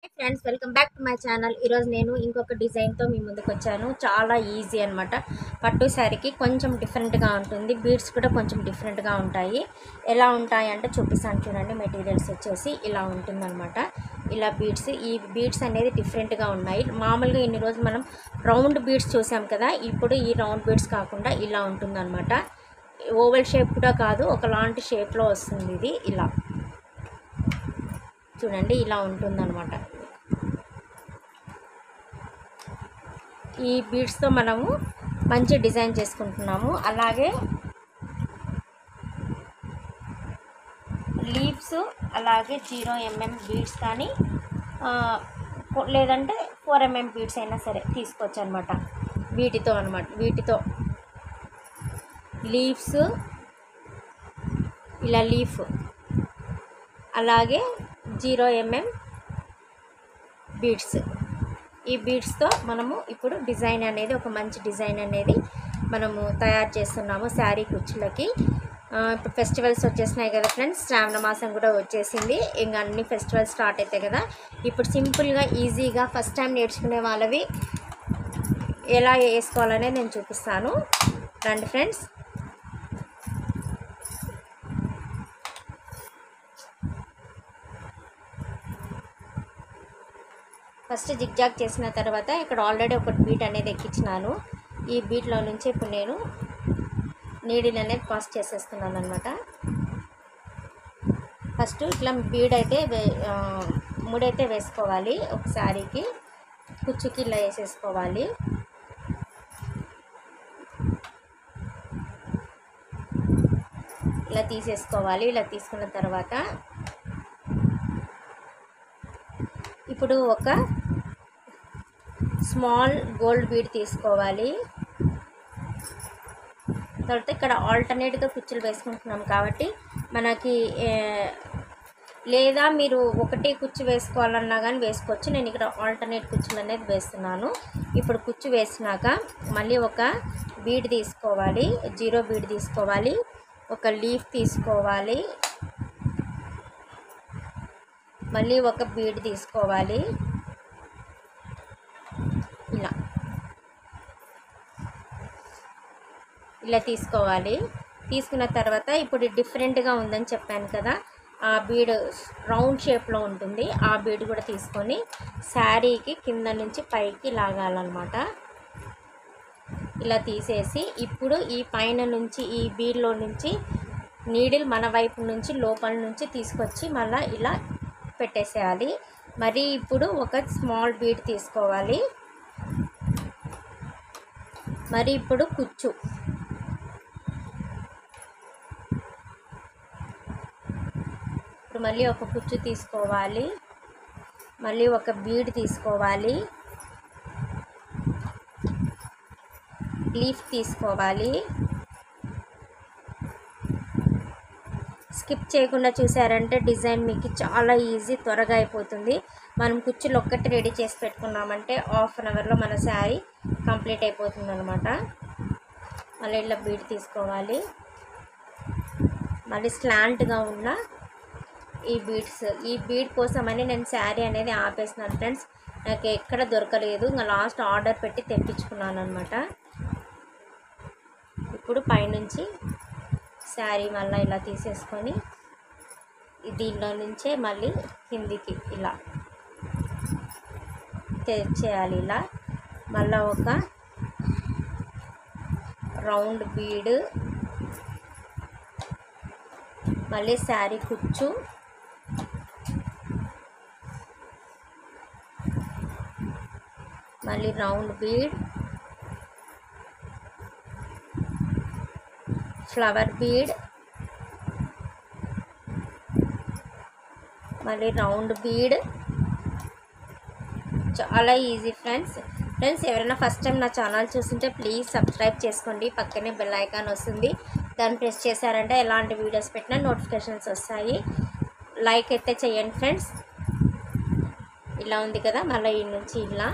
friends welcome back to my channel ఈరోజు నేను ఇంకొక డిజైన్తో మీ ముందుకు వచ్చాను చాలా ఈజీ అనమాట పట్టు శారీకి కొంచెం డిఫరెంట్గా ఉంటుంది బీడ్స్ కూడా కొంచెం డిఫరెంట్గా ఉంటాయి ఎలా ఉంటాయి అంటే చూపిస్తాను చూడండి మెటీరియల్స్ వచ్చేసి ఇలా ఉంటుందన్నమాట ఇలా బీడ్స్ ఈ బీడ్స్ అనేది డిఫరెంట్గా ఉన్నాయి మామూలుగా ఇన్ని రోజులు మనం రౌండ్ బీడ్స్ చూసాం కదా ఇప్పుడు ఈ రౌండ్ బీడ్స్ కాకుండా ఇలా ఉంటుందన్నమాట ఓవల్ షేప్ కూడా కాదు ఒకలాంటి షేప్లో వస్తుంది ఇది ఇలా చూడండి ఇలా ఉంటుందన్నమాట ఈ బీడ్స్తో మనము మంచి డిజైన్ చేసుకుంటున్నాము అలాగే లీవ్స్ అలాగే జీరో ఎంఎం బీడ్స్ కానీ ఆ, ఫో- లేదంటే ఫోర్ ఎంఎం బీడ్స్ అయినా సరే తీసుకోవచ్చు అనమాట వీటితో అనమాట వీటితో లీవ్స్ ఇలా లీఫ్ అలాగే జీరో ఎంఎం బీడ్స్ ఈ బీడ్స్తో మనము ఇప్పుడు డిజైన్ అనేది ఒక మంచి డిజైన్ అనేది మనము తయారు చేస్తున్నాము శారీ కుచ్చులకి ఆ, ఇప్పుడు ఫెస్టివల్స్ వచ్చేసినాయి కదా ఫ్రెండ్స్ శ్రావణ మాసం కూడా వచ్చేసింది ఇంకా అన్ని ఫెస్టివల్స్ స్టార్ట్ అవుతాయి కదా ఇప్పుడు సింపుల్గా ఈజీగా ఫస్ట్ టైం నేర్చుకునే వాళ్ళవి ఎలా వేసుకోవాలనేది నేను చూపిస్తాను రండి ఫ్రెండ్స్ ఫస్ట్ జిగ్జాగ్ చేసిన తర్వాత ఇక్కడ ఆల్రెడీ ఒక బీట్ అనేది ఎక్కించినాను ఈ బీట్లో నుంచి ఇప్పుడు నేను నీడిల్ అనేది పాస్ చేసేస్తున్నాను అనమాట ఫస్ట్ ఇట్లా బీడ్ అయితే వే ఆ, మూడైతే వేసుకోవాలి ఒక శారీకి కుచ్చుకి ఇలా వేసేసుకోవాలి ఇలా తీసేసుకోవాలి ఇలా తీసుకున్న తర్వాత ఇప్పుడు ఒక స్మాల్ గోల్డ్ బీడ్ తీసుకోవాలి తర్వాత ఇక్కడ ఆల్టర్నేట్గా కుచ్చులు వేసుకుంటున్నాం కాబట్టి మనకి ఏ, లేదా మీరు ఒకటే కుచ్చు వేసుకోవాలన్నా కానీ వేసుకోవచ్చు నేను ఇక్కడ ఆల్టర్నేట్ కుచ్చులు అనేది వేస్తున్నాను ఇప్పుడు కుచ్చు వేసినాక మళ్ళీ ఒక బీడ్ తీసుకోవాలి జీరో బీడ్ తీసుకోవాలి ఒక లీఫ్ తీసుకోవాలి మళ్ళీ ఒక బీడ్ తీసుకోవాలి ఇలా ఇలా తీసుకోవాలి తీసుకున్న తర్వాత ఇప్పుడు డిఫరెంట్గా ఉందని చెప్పాను కదా ఆ బీడ్ రౌండ్ షేప్లో ఉంటుంది ఆ బీడ్ కూడా తీసుకొని శారీకి కింద నుంచి పైకి లాగాలన్నమాట ఇలా తీసేసి ఇప్పుడు ఈ పైన నుంచి ఈ బీడ్లో నుంచి నీడిల్ మన వైపు నుంచి లోపల నుంచి తీసుకొచ్చి మళ్ళీ ఇలా పెట్టేసేయాలి మరి ఇప్పుడు ఒక స్మాల్ బీడ్ తీసుకోవాలి మరి ఇప్పుడు కుచ్చు ఇప్పుడు మళ్ళీ ఒక కుచ్చు తీసుకోవాలి మళ్ళీ ఒక బీడ్ తీసుకోవాలి లీఫ్ తీసుకోవాలి స్కిప్ చేయకుండా చూసారంటే డిజైన్ మీకు చాలా ఈజీ త్వరగా అయిపోతుంది మనం కుర్చీలు ఒక్కటి రెడీ చేసి పెట్టుకున్నామంటే హాఫ్ అన్ అవర్లో మన శారీ కంప్లీట్ అయిపోతుంది అనమాట మళ్ళీ ఇలా బీడ్ తీసుకోవాలి మళ్ళీ స్లాంట్గా ఉన్న ఈ బీడ్స్ ఈ బీడ్ కోసమని నేను శారీ అనేది ఆపేసినాను ఫ్రెండ్స్ నాకు ఎక్కడ దొరకలేదు ఇంకా లాస్ట్ ఆర్డర్ పెట్టి తెప్పించుకున్నాను అనమాట ఇప్పుడు పైనుంచి శారీ మళ్ళీ ఇలా తీసేసుకొని దీనిలో నుంచే మళ్ళీ కిందికి ఇలా తెచ్చేయాలి ఇలా మళ్ళీ ఒక రౌండ్ బీడ్ మళ్ళీ శారీ కుచ్చు మళ్ళీ రౌండ్ బీడ్ ఫ్లవర్ బీడ్ మళ్ళీ రౌండ్ బీడ్ చాలా ఈజీ ఫ్రెండ్స్ ఫ్రెండ్స్ ఎవరైనా ఫస్ట్ టైం నా ఛానల్ చూస్తుంటే ప్లీజ్ సబ్స్క్రైబ్ చేసుకోండి పక్కనే బెల్ ఐకాన్ వస్తుంది దాన్ని ప్రెస్ చేశారంటే ఎలాంటి వీడియోస్ పెట్టినా నోటిఫికేషన్స్ వస్తాయి లైక్ అయితే చేయండి ఫ్రెండ్స్ ఇలా ఉంది కదా మళ్ళీ ఈ నుంచి ఇలా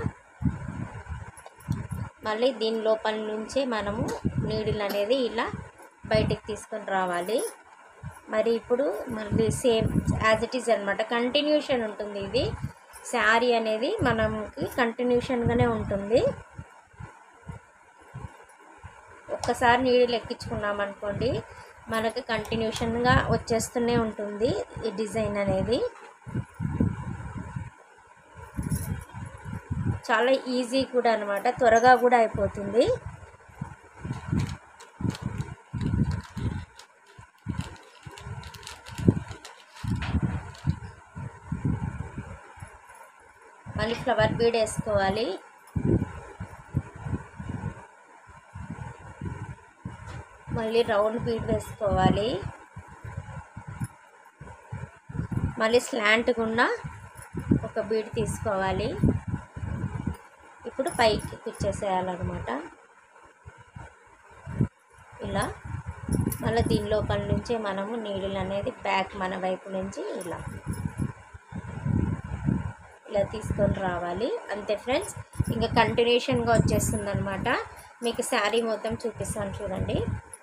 మళ్ళీ దీని లోపల నుంచే మనము నీడిల్ అనేది ఇలా బయటికి తీసుకొని రావాలి మరి ఇప్పుడు మళ్ళీ సేమ్ యాజ్ ఇట్ ఈజ్ అనమాట కంటిన్యూషన్ ఉంటుంది ఇది శారీ అనేది మనకి కంటిన్యూషన్గానే ఉంటుంది ఒక్కసారి నీళ్ళు ఎక్కించుకున్నాం అనుకోండి మనకి కంటిన్యూషన్గా వచ్చేస్తూనే ఉంటుంది ఈ డిజైన్ అనేది చాలా ఈజీ కూడా అనమాట త్వరగా కూడా అయిపోతుంది మళ్ళీ ఫ్లవర్ బీడ్ వేసుకోవాలి మళ్ళీ రౌండ్ బీడ్ వేసుకోవాలి మళ్ళీ స్లాంట్ గుండా ఒక బీడ్ తీసుకోవాలి ఇప్పుడు పైకి కుచ్చేసేయాలన్నమాట ఇలా మళ్ళీ దీని లోపల నుంచే మనము నీడిల్ అనేది బ్యాక్ మన వైపు నుంచి ఇలా ఇలా తీసుకొని రావాలి అంతే ఫ్రెండ్స్ ఇంకా కంటిన్యూషన్గా వచ్చేస్తుంది అనమాట మీకు శారీ మొత్తం చూపిస్తాను చూడండి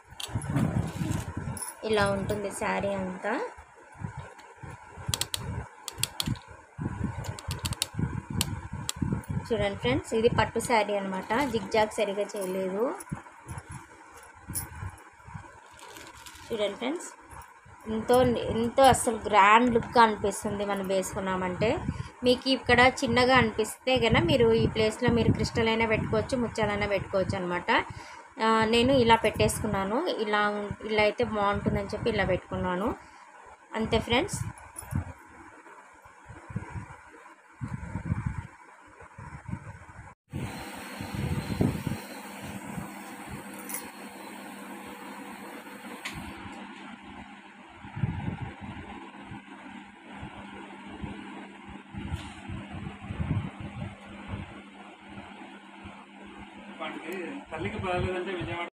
ఇలా ఉంటుంది శారీ అంతా చూడండి ఫ్రెండ్స్ ఇది పట్టు శారీ అనమాట జిగ్జాగ్ సరిగా చేయలేదు చూడండి ఫ్రెండ్స్ ఎంతో ఎంతో అసలు గ్రాండ్ లుక్గా అనిపిస్తుంది మనం వేసుకున్నామంటే మీకు ఇక్కడ చిన్నగా అనిపిస్తే కనుక మీరు ఈ ప్లేస్లో మీరు క్రిస్టల్ అయినా పెట్టుకోవచ్చు ముత్యాలైనా పెట్టుకోవచ్చు అనమాట నేను ఇలా పెట్టేసుకున్నాను ఇలా ఉం- ఇలా అయితే బాగుంటుందని చెప్పి ఇలా పెట్టుకున్నాను అంతే ఫ్రెండ్స్ వాటికి తల్లికి బాగలేదంటే విజయవాడ